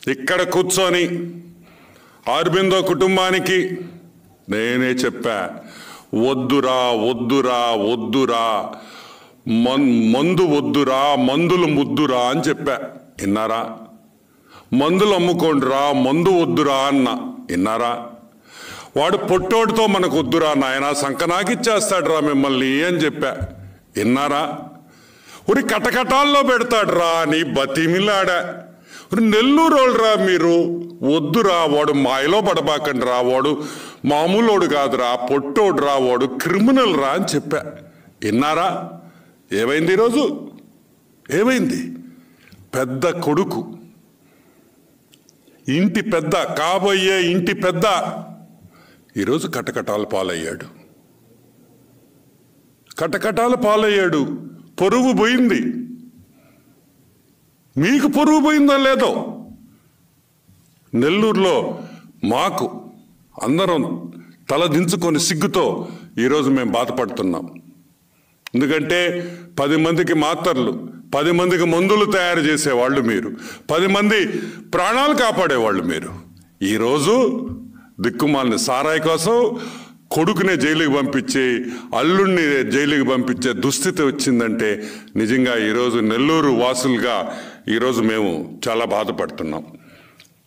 ఇక్కడ కూర్చొని అరబిందో కుటుంబానికి నేనే చెప్పా వద్దురా వద్దురా వద్దురా మన్ మందు వద్దురా మందులు ముద్దురా అని చెప్పా విన్నారా మందులు అమ్ముకోండిరా మందు వద్దురా అన్న విన్నారా వాడు పొట్టోడితో మనకు వద్దురా నాయన సంకనాకిచ్చేస్తాడురా మిమ్మల్ని అని చెప్పా విన్నారా ఉరి కటకటాల్లో పెడతాడురా అని బతిమిలాడా ఉరి నెల్లూరోళ్ళరా మీరు వద్దురా వాడు మాయలో పడబాకండి రా వాడు మామూలోడు కాదురా పొట్టోడు రా వాడు క్రిమినల్ రా అని చెప్పా విన్నారా ఏమైంది ఈరోజు ఏమైంది పెద్ద కొడుకు ఇంటి పెద్ద కాబోయే ఇంటి పెద్ద ఈరోజు కటకటాల పాలయ్యాడు కటకటాల పాలయ్యాడు పొరుగు పోయింది మీకు పొరుగు పోయిందో లేదో నెల్లూరులో మాకు అందరం తల దించుకొని సిగ్గుతో ఈరోజు మేము బాధపడుతున్నాం ఎందుకంటే పది మందికి మాత్రలు పది మందికి మందులు తయారు చేసేవాళ్ళు మీరు పది మంది ప్రాణాలు కాపాడేవాళ్ళు మీరు ఈరోజు దిక్కుమాలిన సారాయి కోసం కొడుకునే జైలుకి పంపించి అల్లుడిని జైలుకి పంపించే దుస్థితి వచ్చిందంటే నిజంగా ఈరోజు నెల్లూరు వాసులుగా ఈరోజు మేము చాలా బాధపడుతున్నాం